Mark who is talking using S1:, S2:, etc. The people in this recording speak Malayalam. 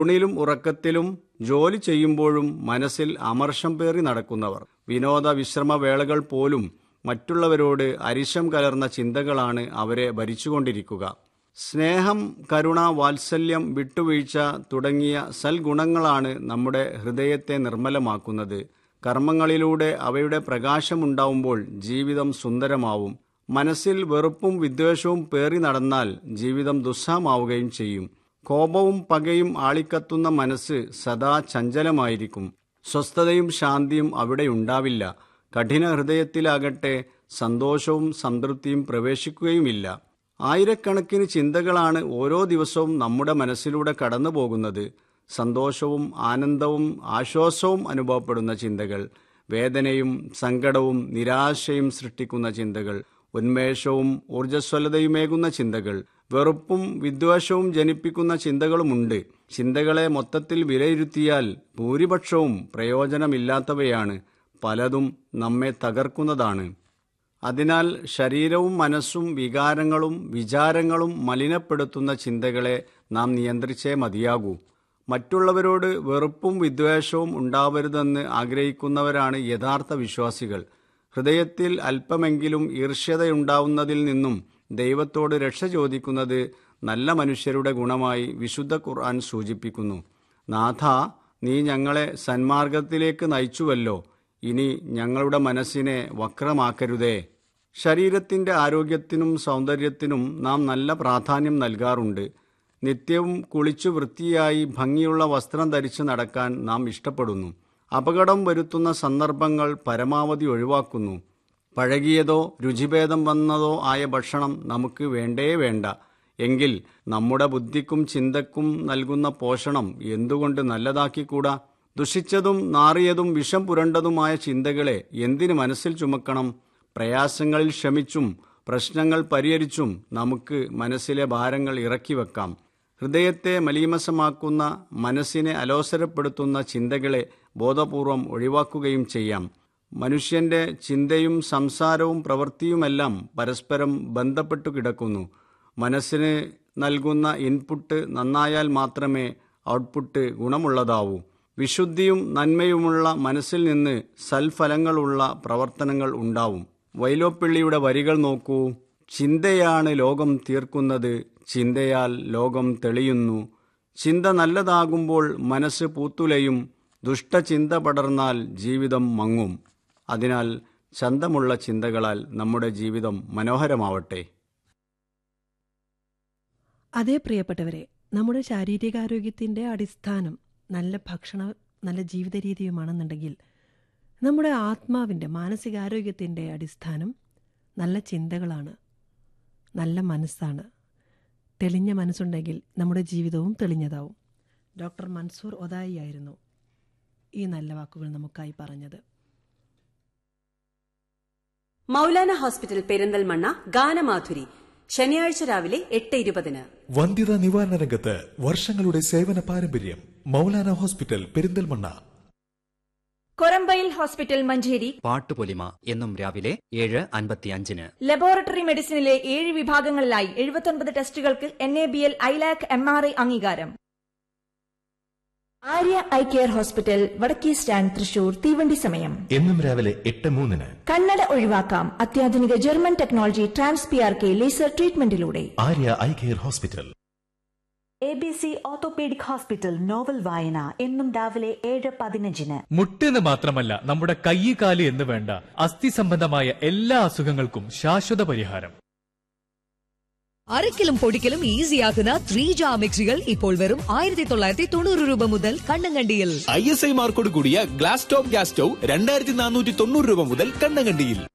S1: ഊണിലും ഉറക്കത്തിലും ജോലി ചെയ്യുമ്പോഴും മനസ്സിൽ അമർഷം പേറി നടക്കുന്നവർ വിനോദ വിശ്രമ വേളകൾ പോലും മറ്റുള്ളവരോട് അരിശം കലർന്ന ചിന്തകളാണ് അവരെ ഭരിച്ചുകൊണ്ടിരിക്കുക സ്നേഹം കരുണ വാത്സല്യം വിട്ടുവീഴ്ച തുടങ്ങിയ സൽഗുണങ്ങളാണ് നമ്മുടെ ഹൃദയത്തെ നിർമ്മലമാക്കുന്നത് കർമ്മങ്ങളിലൂടെ അവയുടെ പ്രകാശമുണ്ടാവുമ്പോൾ ജീവിതം സുന്ദരമാവും മനസ്സിൽ വെറുപ്പും വിദ്വേഷവും പേറി നടന്നാൽ ജീവിതം ദുസ്സഹമാവുകയും ചെയ്യും കോപവും പകയും ആളിക്കത്തുന്ന മനസ്സ് സദാ ചഞ്ചലമായിരിക്കും സ്വസ്ഥതയും ശാന്തിയും അവിടെ ഉണ്ടാവില്ല കഠിന ഹൃദയത്തിലാകട്ടെ സന്തോഷവും സംതൃപ്തിയും പ്രവേശിക്കുകയുമില്ല ആയിരക്കണക്കിന് ചിന്തകളാണ് ഓരോ ദിവസവും നമ്മുടെ മനസ്സിലൂടെ കടന്നു പോകുന്നത് സന്തോഷവും ആനന്ദവും ആശ്വാസവും അനുഭവപ്പെടുന്ന ചിന്തകൾ വേദനയും സങ്കടവും നിരാശയും സൃഷ്ടിക്കുന്ന ചിന്തകൾ ഉന്മേഷവും ഊർജ്ജസ്വലതയുമേകുന്ന ചിന്തകൾ വെറുപ്പും വിദ്വേഷവും ജനിപ്പിക്കുന്ന ചിന്തകളുമുണ്ട് ചിന്തകളെ മൊത്തത്തിൽ വിലയിരുത്തിയാൽ ഭൂരിപക്ഷവും പ്രയോജനമില്ലാത്തവയാണ് പലതും നമ്മെ തകർക്കുന്നതാണ് അതിനാൽ ശരീരവും മനസ്സും വികാരങ്ങളും വിചാരങ്ങളും മലിനപ്പെടുത്തുന്ന ചിന്തകളെ നാം നിയന്ത്രിച്ചേ മതിയാകൂ മറ്റുള്ളവരോട് വെറുപ്പും വിദ്വേഷവും ഉണ്ടാവരുതെന്ന് ആഗ്രഹിക്കുന്നവരാണ് യഥാർത്ഥ വിശ്വാസികൾ ഹൃദയത്തിൽ അല്പമെങ്കിലും ഈർഷ്യതയുണ്ടാവുന്നതിൽ നിന്നും ദൈവത്തോട് രക്ഷ ചോദിക്കുന്നത് നല്ല മനുഷ്യരുടെ ഗുണമായി വിശുദ്ധ ഖുർആൻ സൂചിപ്പിക്കുന്നു നാഥ നീ ഞങ്ങളെ സന്മാർഗത്തിലേക്ക് നയിച്ചുവല്ലോ ഇനി ഞങ്ങളുടെ മനസ്സിനെ വക്രമാക്കരുതേ ശരീരത്തിന്റെ ആരോഗ്യത്തിനും സൗന്ദര്യത്തിനും നാം നല്ല പ്രാധാന്യം നൽകാറുണ്ട് നിത്യവും കുളിച്ചു വൃത്തിയായി ഭംഗിയുള്ള വസ്ത്രം ധരിച്ചു നടക്കാൻ നാം ഇഷ്ടപ്പെടുന്നു അപകടം വരുത്തുന്ന സന്ദർഭങ്ങൾ പരമാവധി ഒഴിവാക്കുന്നു പഴകിയതോ രുചിഭേദം വന്നതോ ആയ ഭക്ഷണം നമുക്ക് വേണ്ടേ വേണ്ട എങ്കിൽ നമ്മുടെ ബുദ്ധിക്കും ചിന്തക്കും നൽകുന്ന പോഷണം എന്തുകൊണ്ട് നല്ലതാക്കിക്കൂടാ ദുഷിച്ചതും നാറിയതും വിഷം പുരണ്ടതുമായ ചിന്തകളെ എന്തിനു മനസ്സിൽ ചുമക്കണം പ്രയാസങ്ങളിൽ ക്ഷമിച്ചും പ്രശ്നങ്ങൾ പരിഹരിച്ചും നമുക്ക് മനസ്സിലെ ഭാരങ്ങൾ ഇറക്കി വെക്കാം ഹൃദയത്തെ മലീമസമാക്കുന്ന മനസ്സിനെ അലോസരപ്പെടുത്തുന്ന ചിന്തകളെ ബോധപൂർവം ഒഴിവാക്കുകയും ചെയ്യാം മനുഷ്യന്റെ ചിന്തയും സംസാരവും പ്രവൃത്തിയുമെല്ലാം പരസ്പരം ബന്ധപ്പെട്ടു കിടക്കുന്നു മനസ്സിന് നൽകുന്ന ഇൻപുട്ട് നന്നായാൽ മാത്രമേ ഔട്ട്പുട്ട് ഗുണമുള്ളതാവൂ വിശുദ്ധിയും നന്മയുമുള്ള മനസ്സിൽ നിന്ന് സൽഫലങ്ങളുള്ള പ്രവർത്തനങ്ങൾ ഉണ്ടാവും വൈലോപ്പിള്ളിയുടെ വരികൾ നോക്കൂ ചിന്തയാണ് ലോകം തീർക്കുന്നത് ചിന്തയാൽ ലോകം തെളിയുന്നു ചിന്ത നല്ലതാകുമ്പോൾ മനസ്സ് പൂത്തുലയും ദുഷ്ടചിന്ത പടർന്നാൽ ജീവിതം മങ്ങും അതിനാൽ ചന്തമുള്ള ചിന്തകളാൽ നമ്മുടെ ജീവിതം മനോഹരമാവട്ടെ
S2: അതേ പ്രിയപ്പെട്ടവരെ നമ്മുടെ ശാരീരികാരോഗ്യത്തിൻ്റെ അടിസ്ഥാനം നല്ല ഭക്ഷണ നല്ല ജീവിത രീതിയുമാണെന്നുണ്ടെങ്കിൽ നമ്മുടെ ആത്മാവിൻ്റെ മാനസികാരോഗ്യത്തിൻ്റെ അടിസ്ഥാനം നല്ല ചിന്തകളാണ് നല്ല മനസ്സാണ് തെളിഞ്ഞ മനസ്സുണ്ടെങ്കിൽ നമ്മുടെ ജീവിതവും തെളിഞ്ഞതാവും ഡോക്ടർ മൻസൂർ ഒതായി ആയിരുന്നു ഈ നല്ല വാക്കുകൾ നമുക്കായി പറഞ്ഞത്
S3: മൗലാന ഹോസ്പിറ്റൽ പെരിന്തൽമണ്ണ ഗാനമാധുരി ശനിയാഴ്ച രാവിലെ എട്ട് ഇരുപതിന്
S4: വന്ധ്യതാ നിവാരണ രംഗത്ത് വർഷങ്ങളുടെ സേവന പാരമ്പര്യം മൗലാന ഹോസ്പിറ്റൽ പെരിന്തൽമണ്ണ
S5: കൊരമ്പയിൽ ഹോസ്പിറ്റൽ മഞ്ചേരി
S6: പാട്ടുപൊലിമ എന്നും രാവിലെ ഏഴ് അൻപത്തിയഞ്ചിന്
S5: ലബോറട്ടറി മെഡിസിനിലെ ഏഴ് വിഭാഗങ്ങളിലായി എഴുപത്തൊൻപത് ടെസ്റ്റുകൾക്ക് N A B L ILAC M R I അംഗീകാരം ആര്യ ഐ കെയർ ഹോസ്പിറ്റൽ വടക്കേ സ്റ്റാൻഡ് തൃശൂർ തീവണ്ടി സമയം
S4: എന്നും രാവിലെ എട്ട് മൂന്നിന്
S5: കണ്ണട ഒഴിവാക്കാം അത്യാധുനിക German technology trans P R K laser ട്രീറ്റ്മെന്റിലൂടെ
S4: Arya eye care hospital
S7: A B C orthopaedic hospital novel വായന എന്നും രാവിലെ ഏഴ് പതിനഞ്ചിന്
S8: മുട്ടെന്ന് മാത്രമല്ല നമ്മുടെ കൈ കാല് എന്ന് വേണ്ട അസ്ഥി സംബന്ധമായ എല്ലാ അസുഖങ്ങൾക്കും ശാശ്വത പരിഹാരം
S9: അരക്കിലും പൊടിക്കലും ഈസിയാക്കുന്ന ത്രീ ജാ മിക്സികൾ ഇപ്പോൾ വെറും ആയിരത്തി തൊള്ളായിരത്തി തൊണ്ണൂറ് രൂപ മുതൽ കണ്ണങ്കണ്ടിയിൽ
S10: ഐ എസ് ഐ മാർക്കോട് കൂടിയ ഗ്ലാസ് ടോപ്പ് ഗ്യാസ് സ്റ്റൗ രണ്ടായിരത്തി നാനൂറ്റി തൊണ്ണൂറ് രൂപ മുതൽ കണ്ണങ്കണ്ടിയിൽ